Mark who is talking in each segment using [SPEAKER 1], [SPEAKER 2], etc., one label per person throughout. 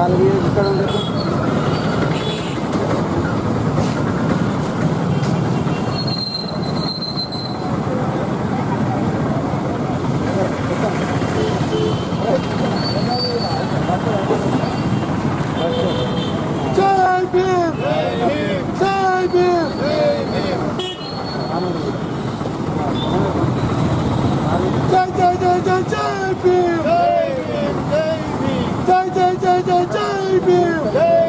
[SPEAKER 1] నాలుగు ఇక్కడ ఉండదు జై భీమ్ జై భీమ్ జై జై జై జై జై భీమ్ జై జై జై జై జై భీమ్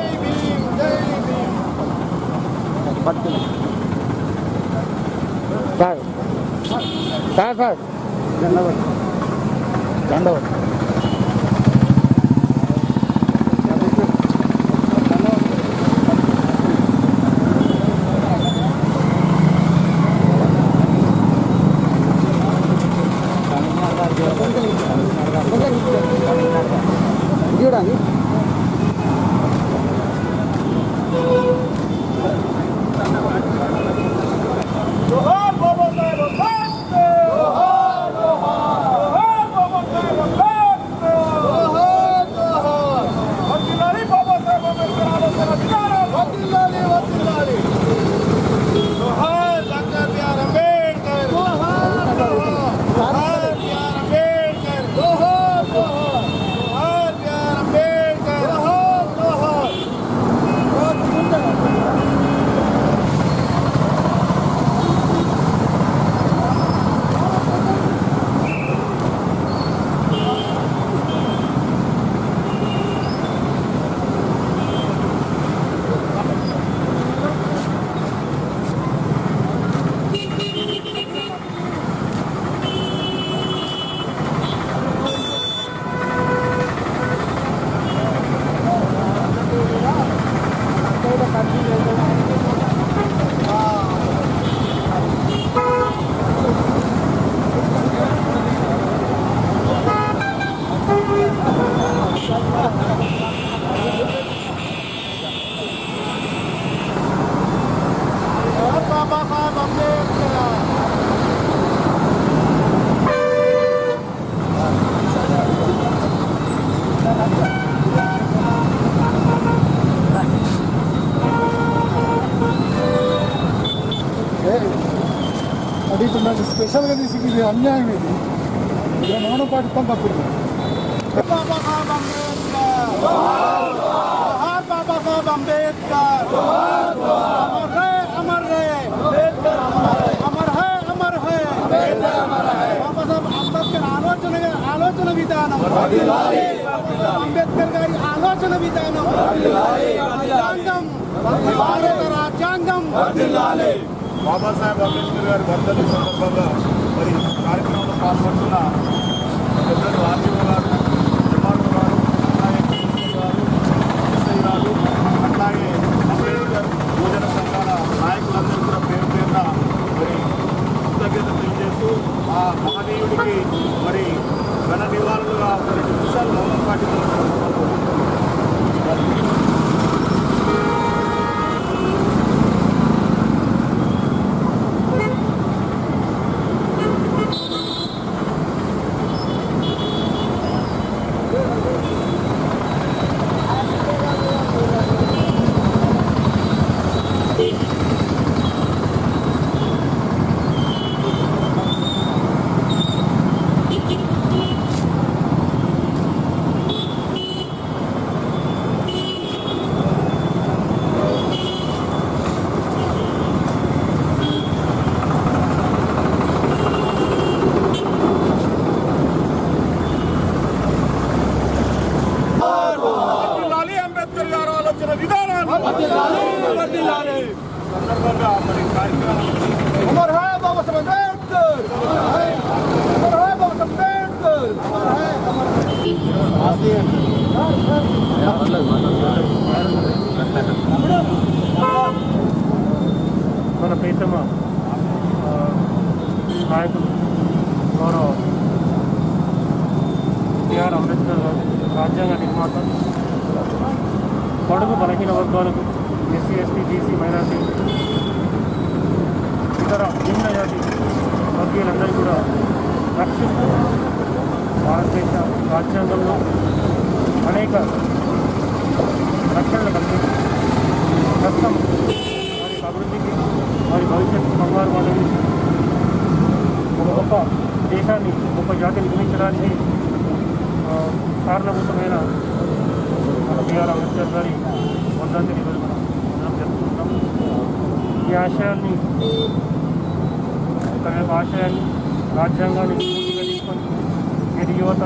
[SPEAKER 1] సార్ సార్ సార్ దండవత్ దండవత్ చూడండి అడుగుతున్నాను స్పెషల్గా తీసి ఇది అన్యాయం ఇది ఇలా మౌనం పాటిస్తాం తప్పుడు బాబాసాహెబ్ అంబేద్కర్ అమర్ హై అమర్ హై అమర్ హై అమర్ హై బాబాసాహెబ్ అంబేద్కర్ ఆలోచన ఆలోచన విధానం అంబేద్కర్ గారి ఆలోచన విధానం రాజ్యాంగం భారత రాజ్యాంగం
[SPEAKER 2] బాబాసాహెబ్ అంబేద్కర్ గారి వర్ధంతి సందర్భంగా మరి కార్యక్రమంలో పాల్గొంటున్న పెద్దలు ఆర్టీఓ గారు ఎంఆర్ఓ గారు అలాగే కమిషనర్ గారు ఎస్ఐ గారు అట్లాగే అంబేద్కర్ యువజన సంఘాల నాయకులందరూ కూడా పేరు పేరున మరి కృతజ్ఞత తెలియజేస్తూ ఆ మహనీయుడికి మరి ఘన నివాళులుగా రెండు నిమిషాలు మౌనం పాటించాలని వర్ధిల్లాలి అంబేద్కర్ గారు ఆలోచన విధానాన్ని సందర్భంగా మరి కార్యక్రమం
[SPEAKER 1] అమర్ హై బాబాసాహెబ్ అంబేద్కర్ అమర్ హై బాబాసాహెబ్ అంబేద్కర్ అమర్ హై అమర్
[SPEAKER 3] మన ప్రీతమ ఆ, నాయకులు గౌరవ బిఆర్ అంబేద్కర్ గారు రాజ్యాంగ నిర్మాత పొడుగు బలహీన వర్గాలకు ఎస్సీ ఎస్టీ బీసీ మైనార్టీ ఇతర నిమ్న జాతి వర్గీయులందరూ కూడా రక్షిస్తూ భారతదేశ రాజ్యాంగంలో అనేక రక్షణలు కల్పించి ప్రస్తుతం వారి అభివృద్ధికి వారి భవిష్యత్తు బంగారు వాళ్ళని ఒక గొప్ప దేశాన్ని గొప్ప జాతి నిర్మించడానికి ఆ, కారణభూతమైన మన బిఆర్ అంబేద్కర్ గారి వర్ధంతిని ఈరోజు మనం అందరం జరుపుకుంటున్నాం ఈ ఆశయాల్ని తన యొక్క ఆశయాన్ని రాజ్యాంగాన్ని పూర్తిగా తీసుకొని నేటి యువత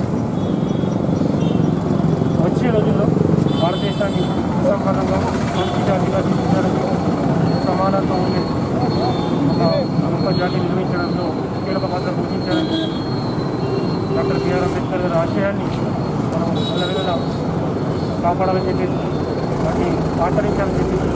[SPEAKER 3] వచ్చే రోజుల్లో భారతదేశాన్ని సుసంపన్నంగా మంచి జాతిగా తీర్చడానికి సమానత్వం ఉండే ఒక గొప్ప జాతి నిర్మించడంలో కీలక పాత్ర పోషించాలని డాక్టర్ బిఆర్ అంబేద్కర్ గారి ఆశయాన్ని మనం అల్లవిగా కాపాడాలని చెప్పేసి వాటిని ఆచరించాలని చెప్పేసి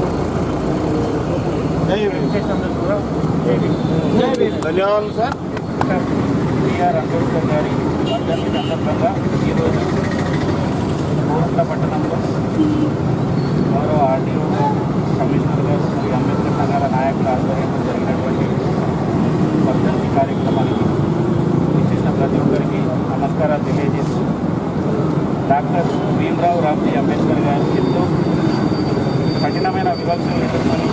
[SPEAKER 3] చేసినందుకు కూడా జై భీమ్.
[SPEAKER 2] ధన్యవాదాలు సార్
[SPEAKER 4] బిఆర్ అంబేద్కర్ గారి వర్ధంతి సందర్భంగా ఈరోజు కోరుట్ల పట్టణంలో గౌరవ ఆర్టీఓ కమిషనర్ గారు మరియు అంబేద్కర్ నగర నాయకుల ఆధ్వర్యంలో జరిగినటువంటి వర్ధంతి కార్యక్రమానికి విచ్చేసిన ప్రతి ఒక్కరికి నమస్కారాలు తెలియజేస్తూ డాక్టర్ భీమరావు రామ్జీ అంబేద్కర్ గారు ఎంతో కఠినమైన వివక్షలు ఎదుర్కొని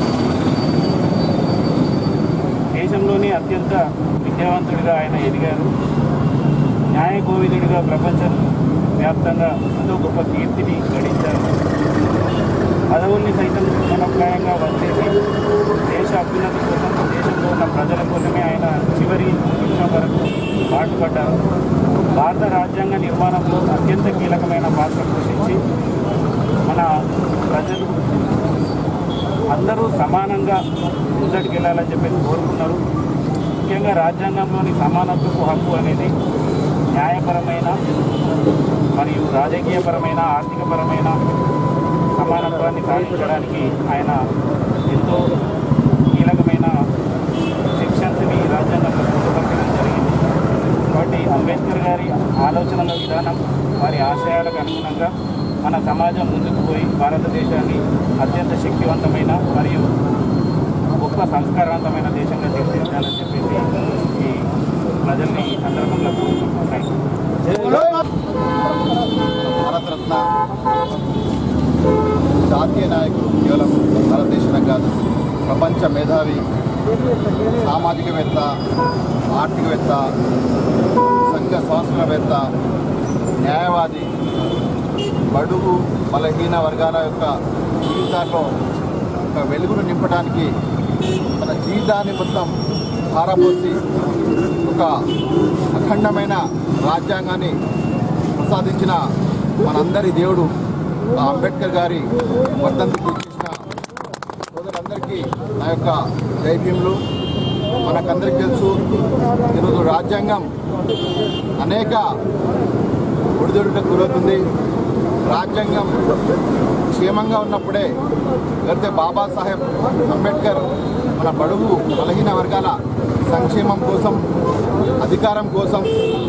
[SPEAKER 4] దేశంలోని అత్యంత విద్యావంతుడిగా ఆయన ఎదిగారు న్యాయ కోవిదుడిగా ప్రపంచం వ్యాప్తంగా ఎంతో గొప్ప కీర్తిని గడించారు పదవుల్ని సైతం గుణప్రాయంగా వచ్చేసి దేశ అభ్యున్నతి కోసం దేశంలో ఉన్న ప్రజల కోసమే ఆయన చివరి నిమిషం వరకు పాటుపడ్డారు భారత రాజ్యాంగ నిర్మాణంలో అత్యంత కీలకమైన పాత్ర పోషించి మన ప్రజలు అందరూ సమానంగా ముందటికి వెళ్ళాలని చెప్పేసి కోరుకున్నారు ముఖ్యంగా రాజ్యాంగంలోని సమానత్వపు హక్కు అనేది న్యాయపరమైన మరియు రాజకీయపరమైన ఆర్థికపరమైన సమానత్వాన్ని సాధించడానికి ఆయన ఎంతో కీలకమైన సెక్షన్స్ని రాజ్యాంగంలో పొందుపరచడం జరిగింది కాబట్టి అంబేద్కర్ గారి ఆలోచనల విధానం వారి ఆశయాలకు అనుగుణంగా మన సమాజం ముందుకు పోయి భారతదేశాన్ని అత్యంత శక్తివంతమైన మరియు గొప్ప సంస్కారవంతమైన దేశంగా తీర్చిదిద్దాలని చెప్పేసి ఈ ప్రజల్ని ఈ సందర్భంగా కోరుకుంటున్నాయి
[SPEAKER 5] భారతరత్న జాతీయ నాయకుడు కేవలం భారతదేశంలో కాదు ప్రపంచ మేధావి సామాజికవేత్త ఆర్థికవేత్త సంఘ సంస్కృతవేత్త న్యాయవాది బడుగు బలహీన వర్గాల యొక్క జీవితాల్లో ఒక వెలుగును నింపడానికి తన జీవితాన్ని మొత్తం ధారపోసి ఒక అఖండమైన రాజ్యాంగాన్ని ప్రసాదించిన మనందరి దేవుడు ఆ అంబేద్కర్ గారి వర్ధంతికి చేసిన సోదరులందరికీ నా యొక్క జై భీములు మనకందరికీ తెలుసు ఈరోజు రాజ్యాంగం అనేక ఒడిదొడులకు గురవుతుంది రాజ్యాంగం క్షేమంగా ఉన్నప్పుడే లేకపోతే బాబాసాహెబ్ అంబేద్కర్ మన బడుగు బలహీన వర్గాల సంక్షేమం కోసం అధికారం కోసం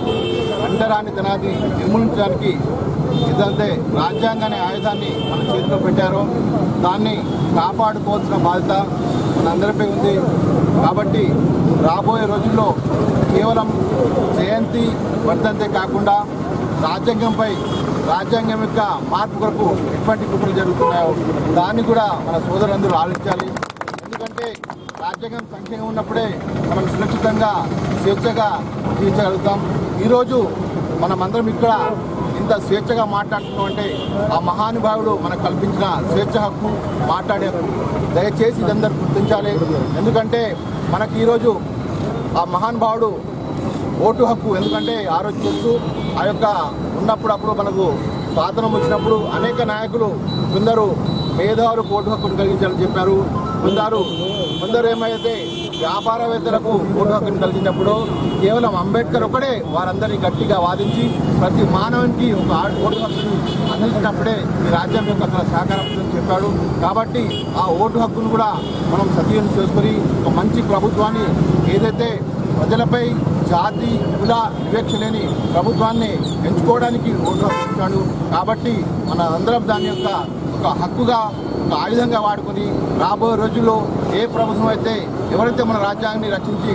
[SPEAKER 5] అంటరాని తనాది నిర్మూలించడానికి ఏదంటే రాజ్యాంగాన్ని ఆయుధాన్ని మన చేతిలో పెట్టారో దాన్ని కాపాడుకోవాల్సిన బాధ్యత మనందరిపై ఉంది కాబట్టి రాబోయే రోజుల్లో కేవలం జయంతి వర్ధంతే కాకుండా రాజ్యాంగంపై రాజ్యాంగం యొక్క మార్పు కొరకు ఎటువంటి కుట్రలు జరుగుతున్నాయో దాన్ని కూడా మన సోదరులందరూ ఆలోచించాలి ఎందుకంటే రాజ్యాంగం సంఖ్యంగా ఉన్నప్పుడే మనం సురక్షితంగా స్వేచ్ఛగా జీవించగలుగుతాం ఈరోజు మనమందరం ఇక్కడ ఇంత స్వేచ్ఛగా మాట్లాడుతున్నాం అంటే ఆ మహానుభావుడు మనకు కల్పించిన స్వేచ్ఛ హక్కు మాట్లాడే హక్కు దయచేసి ఇదందరూ గుర్తించాలి ఎందుకంటే మనకి ఈరోజు ఆ మహానుభావుడు ఓటు హక్కు ఎందుకంటే ఆ రోజు తెలుసు ఆ యొక్క ఉన్నప్పుడు అప్పుడు మనకు స్వాతంత్రం వచ్చినప్పుడు అనేక నాయకులు కొందరు మేధావులకు ఓటు హక్కును కలిగించాలని చెప్పారు కొందరు కొందరు ఏమైతే వ్యాపారవేత్తలకు ఓటు హక్కును కలిగినప్పుడు కేవలం అంబేద్కర్ ఒకడే వారందరినీ గట్టిగా వాదించి ప్రతి మానవునికి ఒక ఆ- ఓటు హక్కును అందించినప్పుడే ఈ రాజ్యం యొక్క అక్కడ సహకారం ఉంటుందని చెప్పాడు కాబట్టి ఆ ఓటు హక్కును కూడా మనం సద్వినియోగం చేసుకొని ఒక మంచి ప్రభుత్వాన్ని ఏదైతే ప్రజలపై జాతి కుల వివక్ష లేని ప్రభుత్వాన్ని ఎంచుకోవడానికి ఓటు హక్కు ఇచ్చాడు కాబట్టి మన అందరం దాని యొక్క ఒక హక్కుగా ఒక ఆయుధంగా వాడుకొని రాబోయే రోజుల్లో ఏ ప్రభుత్వం అయితే ఎవరైతే మన రాజ్యాంగాన్ని రక్షించి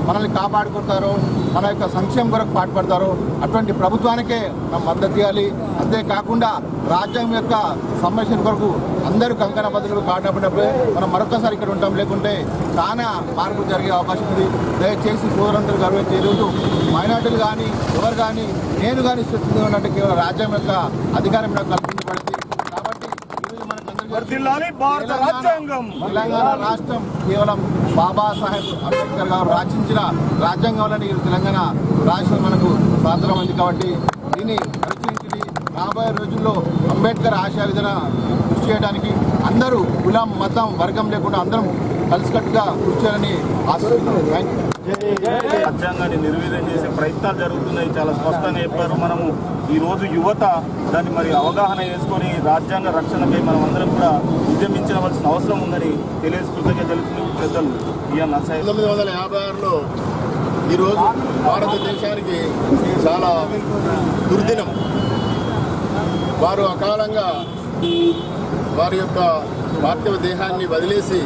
[SPEAKER 5] మనల్ని కాపాడుకుంటారో మన యొక్క సంక్షేమం కొరకు పాటుపడతారో అటువంటి ప్రభుత్వానికే మనం మద్దతు ఇవ్వాలి అంతేకాకుండా రాజ్యాంగం యొక్క సంరక్షణ కొరకు అందరూ కంకణ బదులు కాడినప్పుడే మనం మరొకసారి ఇక్కడ ఉంటాం లేకుంటే చాలా మార్పు జరిగే అవకాశం ఉంది దయచేసి సోదరందరూ గర్వించే ఈరోజు మైనార్టీలు కానీ ఎవరు కానీ నేను కానీ స్వచ్ఛంగా ఉన్నట్టు కేవలం రాజ్యాంగం యొక్క అధికారం నాకు కల్పించబడింది కాబట్టి ఈరోజు మనకందరికీ
[SPEAKER 2] వర్ధిల్లాలి భారత
[SPEAKER 5] తెలంగాణ-
[SPEAKER 2] రాజ్యాంగం.
[SPEAKER 5] తెలంగాణ రాష్ట్రం కేవలం బాబాసాహెబ్ అంబేద్కర్ గారు రచించిన రాజ్యాంగం వల్ల ఈ తెలంగాణ రాష్ట్రం మనకు సాధ్యమైంది కాబట్టి దీన్ని పరిశీలించి రాబోయే రోజుల్లో అంబేద్కర్ ఆశయ విధాన కృషి చేయడానికి అందరూ కులం మతం వర్గం లేకుండా అందరం కలిసికట్టుగా కృషి చేయాలని ఆశిస్తున్నాను థ్యాంక్ యూ
[SPEAKER 2] రాజ్యాంగాన్ని నిర్వీర్యం చేసే ప్రయత్నాలు జరుగుతున్నాయి చాలా స్పష్టంగా చెప్పారు మనము ఈ రోజు యువత దాన్ని మరి అవగాహన చేసుకొని రాజ్యాంగ రక్షణపై మనం అందరం కూడా ఉద్యమించవలసిన అవసరం ఉందని తెలియజేసి కృతజ్ఞత తెలుస్తుంది పెద్దలు ఈఎన్ నరసాయి
[SPEAKER 6] పంతొమ్మిది వందల యాభై ఆరులో ఈరోజు భారతదేశానికి చాలా దుర్దినం వారు అకాలంగా వారి యొక్క పార్థివ దేహాన్ని వదిలేసి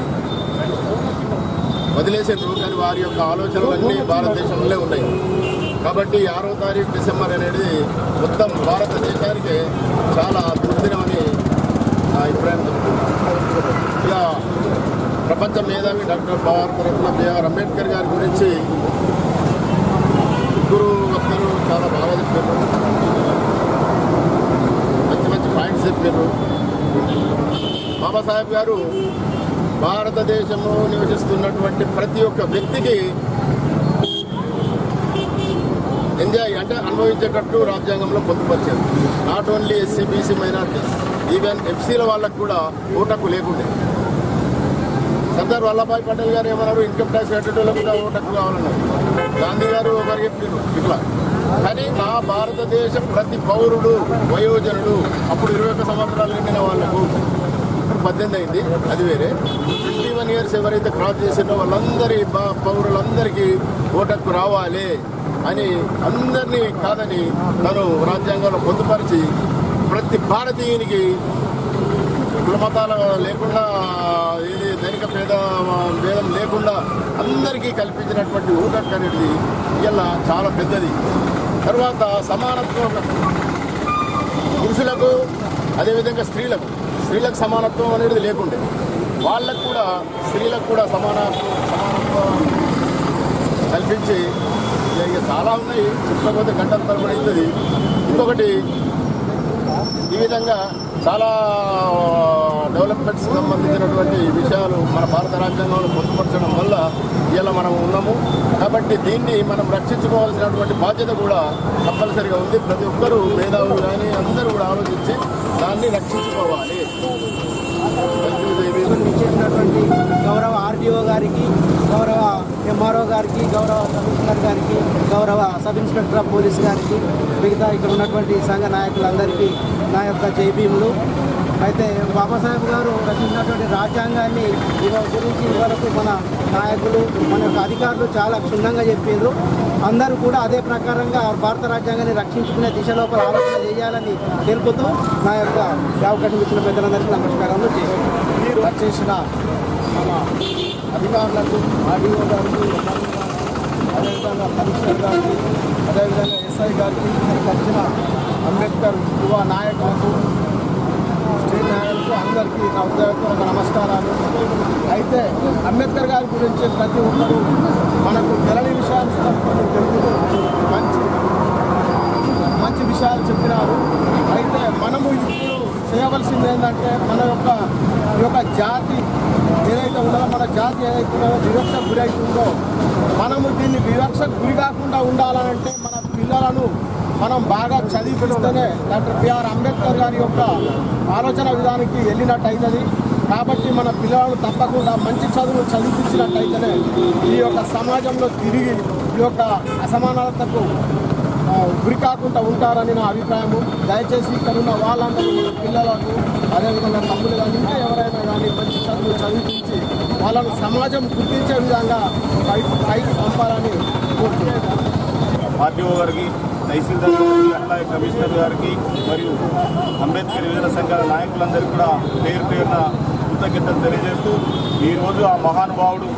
[SPEAKER 6] వదిలేసారు కానీ వారి యొక్క ఆలోచనలన్నీ భారతదేశంలో ఉన్నాయి కాబట్టి ఆరో తారీఖు డిసెంబర్ అనేది మొత్తం భారతదేశానికి చాలా దుర్దినమని నా అభిప్రాయం ఇక ప్రపంచ మేధావి డాక్టర్ భారతరత్న బిఆర్ అంబేద్కర్ గారి గురించి ముగ్గురు వక్తలు చాలా బాగా చెప్పారు మంచి మంచి పాయింట్స్ చెప్పారు బాబాసాహెబ్ గారు భారతదేశంలో నివసిస్తున్నటువంటి ప్రతి ఒక్క వ్యక్తికి ఎంజాయ్ అంటే అనుభవించేటట్టు రాజ్యాంగంలో పొందుపరిచారు not only SC BC minorities even ఎఫ్సీల వాళ్ళకు కూడా ఓటకు లేకుండే సర్దార్ వల్లభాయ్ పటేల్ గారు ఏమన్నారు ఇన్కమ్ ట్యాక్స్ కట్టేటోళ్ళకు కూడా ఓటకు కావాలన్నారు గాంధీ గారు ఒకరు చెప్పారు ఇట్లా కానీ నా భారతదేశం ప్రతి పౌరుడు వయోజనుడు అప్పుడు ఇరవై ఒక్క సంవత్సరాలు నిండిన వాళ్ళకు ఇప్పుడు పద్దెనిమిది అయింది అది వేరే ట్వంటీ వన్ ఇయర్స్ ఎవరైతే క్రాస్ చేసినో వాళ్ళందరి బా- పౌరులందరికీ ఓటకు రావాలి అని అందరినీ కాదని తను రాజ్యాంగంలో పొందుపరిచి ప్రతి భారతీయునికి కులమతాల లేకుండా ఏది ధనిక పేద భేదం లేకుండా అందరికీ కల్పించినటువంటి ఊటక్ అనేది ఇలా చాలా పెద్దది తర్వాత సమానత్వం పురుషులకు అదేవిధంగా స్త్రీలకు స్త్రీలకు సమానత్వం అనేది లేకుండే వాళ్ళకు కూడా స్త్రీలకు కూడా సమానత్వం సమానత్వం కల్పించి ఇక- ఇక చాలా ఉన్నాయి చెప్పకపోతే గంటల తరబడి అవుతుంది ఇంకొకటి ఈ విధంగా చాలా డెవలప్మెంట్స్ సంబంధించినటువంటి విషయాలు మన భారత రాజ్యాంగంలో పొందుపరచడం వల్ల ఇలా మనం ఉన్నాము కాబట్టి దీన్ని మనం రక్షించుకోవాల్సినటువంటి బాధ్యత కూడా తప్పనిసరిగా ఉంది ప్రతి ఒక్కరూ మేధావులు కానీ అందరూ కూడా ఆలోచించి దాన్ని రక్షించుకోవాలి
[SPEAKER 1] ఇచ్చేసినటువంటి గౌరవ ఆర్డీఓ గారికి గౌరవ ఎంఆర్ఓ గారికి గౌరవ కమిషనర్ గారికి గౌరవ సబ్ ఇన్స్పెక్టర్ ఆఫ్ పోలీస్ గారికి మిగతా ఇక్కడ ఉన్నటువంటి సంఘ నాయకులందరికీ నా యొక్క జైభీములు అయితే బాబాసాహెబ్ గారు రచించినటువంటి రాజ్యాంగాన్ని ఇవ గురించి ఇవరకు మన నాయకులు మన యొక్క అధికారులు చాలా క్షుణ్ణంగా చెప్పారు అందరూ కూడా అదే ప్రకారంగా భారత రాజ్యాంగాన్ని రక్షించుకునే దిశ లోపల ఆలోచన చేయాలని తెలుపుతూ నా యొక్క ఈ అవకాశం ఇచ్చిన పెద్దలందరికీ నమస్కారాలు మీరు చేసిన మన అధికారులకు ఆర్డీఓ గారికి ఎంఆర్ఓ గారికి, అదేవిధంగా కమిషనర్ గారికి అదేవిధంగా ఎస్ఐ గారికి ఇక్కడికి వచ్చిన అంబేద్కర్ యువ నాయకులకు స్టేట్ నాయకులకు అందరికీ నా హృదయపూర్వక నమస్కారాలు అయితే అంబేద్కర్ గారి గురించి ప్రతి ఒక్కరు మనకు తెలని విషయాలు కొన్ని తెలుపుతూ మంచి మంచి విషయాలు చెప్పినారు అయితే మనము ఇప్పుడు చేయవలసింది ఏంటంటే మన యొక్క ఈ యొక్క జాతి ఏదైతే ఉందో మన జాతి ఏదైతే ఉందో వివక్షకు గురి అవుతుందో మనము దీన్ని వివక్షకు గురి కాకుండా ఉండాలంటే మన పిల్లలను మనం బాగా చదివిపిస్తేనే డాక్టర్ బిఆర్ అంబేద్కర్ గారి యొక్క ఆలోచన విధానానికి వెళ్ళినట్టు అవుతుంది కాబట్టి మన పిల్లలను తప్పకుండా మంచి చదువులు చదివించినట్టయితేనే ఈ యొక్క సమాజంలో తిరిగి ఈ యొక్క అసమానతకు ఆ, గురి కాకుండా ఉంటారని నా అభిప్రాయము దయచేసి ఇక్కడ ఉన్న వాళ్ళందరూ మన పిల్లలకు అదేవిధంగా తమ్ముడు కానీ ఇంకా ఎవరైనా కానీ మంచి చదువు చదివించి వాళ్ళను సమాజం గుర్తించే విధంగా పైకి పైకి పంపాలని కోరుతున్నాను
[SPEAKER 2] ఆర్టీఓ గారికి తహసీల్దార్ గారికి అట్లాగే కమిషనర్ గారికి మరియు అంబేద్కర్ వివిధ సంఘాల నాయకులందరికీ కూడా పేరు పేరున కృతజ్ఞతలు తెలియజేస్తూ ఈరోజు ఆ మహానుభావుడు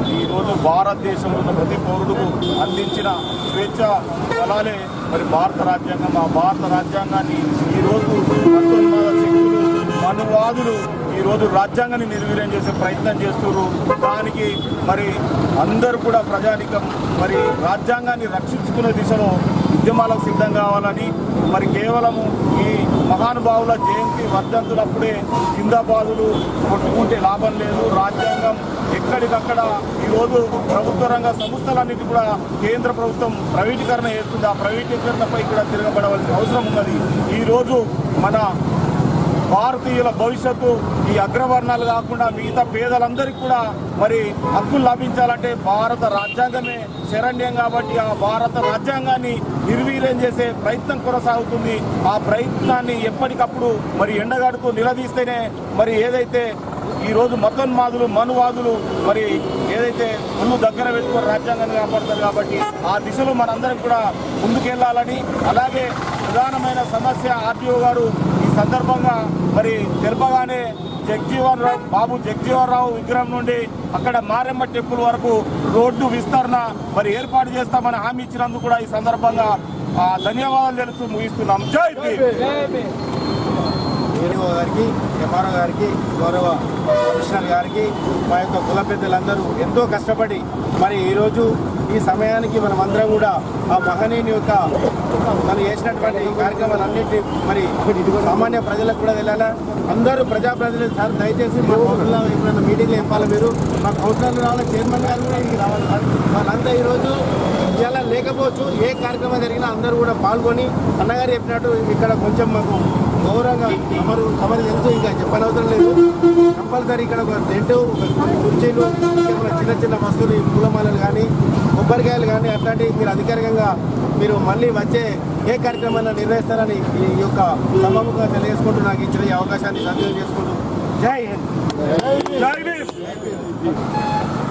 [SPEAKER 2] ఈరోజు భారతదేశంలో ఉన్న ప్రతి పౌరుడుకు అందించిన స్వేచ్ఛ ఫలాలే మరి భారత రాజ్యాంగం ఆ భారత రాజ్యాంగాన్ని ఈరోజు మతోన్మాద శక్తులు మనువాదులు ఈరోజు రాజ్యాంగాన్ని నిర్వీర్యం చేసే ప్రయత్నం చేస్తున్నారు దానికి మరి అందరూ కూడా ప్రజానికం మరి రాజ్యాంగాన్ని రక్షించుకునే దిశలో ఉద్యమాలకు సిద్ధం కావాలని మరి కేవలము ఈ మహానుభావుల జయంతి వర్ధంతులప్పుడే జిందాబాదులు కొట్టుకుంటే లాభం లేదు రాజ్యాంగం ఎక్కడికక్కడ ఈరోజు ప్రభుత్వ రంగ సంస్థలన్నిటి కూడా కేంద్ర ప్రభుత్వం ప్రైవేటీకరణ చేస్తుంది ఆ ప్రైవేటీకరణపై కూడా తిరగబడవలసిన అవసరం ఉన్నది ఈరోజు మన భారతీయుల భవిష్యత్తు ఈ అగ్రవర్ణాలు కాకుండా మిగతా పేదలందరికీ కూడా మరి హక్కులు లభించాలంటే భారత రాజ్యాంగమే శరణ్యం కాబట్టి ఆ భారత రాజ్యాంగాన్ని నిర్వీర్యం చేసే ప్రయత్నం కొనసాగుతుంది ఆ ప్రయత్నాన్ని ఎప్పటికప్పుడు మరి ఎండగడుతూ నిలదీస్తేనే మరి ఏదైతే ఈ రోజు మతోన్మాదులు మనువాదులు మరి ఏదైతే ఒళ్ళు దగ్గర పెట్టుకొని రాజ్యాంగాన్ని కాపాడతారు కాబట్టి ఆ దిశలో మనందరం కూడా ముందుకెళ్లాలని అలాగే ప్రధానమైన సమస్య ఆర్టీఓ గారు ఈ సందర్భంగా మరి తెలపగానే జగ్జీవన్ రావు బాబు జగ్జీవన్ రావు విగ్రహం నుండి అక్కడ మారెమ్మ టెంపుల్ వరకు రోడ్డు విస్తరణ మరి ఏర్పాటు చేస్తామని హామీ ఇచ్చినందుకు కూడా ఈ సందర్భంగా ఆ, ధన్యవాదాలు తెలుస్తూ ముగిస్తున్నాం జై భీమ్
[SPEAKER 1] ఏడీఓ గారికి ఎంఆర్ఓ గారికి గౌరవ కమిషనర్ గారికి మా యొక్క కుల పెద్దలందరూ ఎంతో కష్టపడి మరి ఈరోజు ఈ సమయానికి మనం అందరం కూడా ఆ మహనీయుని యొక్క తను చేసినటువంటి కార్యక్రమాలన్నింటినీ మరి సామాన్య ప్రజలకు కూడా వెళ్ళాలా అందరూ ప్రజాప్రతినిధులు సార్ దయచేసి మా కౌన్సిలర్ ఎప్పుడైనా మీటింగ్లో చెప్పాలి మీరు మా కౌన్సిలర్లు రావాలి చైర్మన్ గారు కూడా ఇంటికి రావాలి సార్ వాళ్ళంతా ఈరోజు ఇలా లేకపోవచ్చు ఏ కార్యక్రమం జరిగినా అందరూ కూడా పాల్గొని అన్నగారు చెప్పినట్టు ఇక్కడ కొంచెం మాకు గౌరవంగా తమరు తమరు తెలుసు ఇంకా చెప్పనవసరం లేదు కంపల్సరీ ఇక్కడ ఒక టెంట్ ఒక కుర్చీలు ఇంకేమైనా చిన్న చిన్న వస్తువులు ఈ పూలమాలలు కానీ కొబ్బరికాయలు కానీ అట్లాంటివి మీరు అధికారికంగా మీరు మళ్ళీ వచ్చే ఏ కార్యక్రమాన్ని నిర్వహిస్తారని ఈ యొక్క సభముగా తెలియజేసుకుంటూ నాకు ఇచ్చిన ఈ అవకాశాన్ని సద్వినియోగం చేసుకుంటూ జై హింద్
[SPEAKER 2] జై భీమ్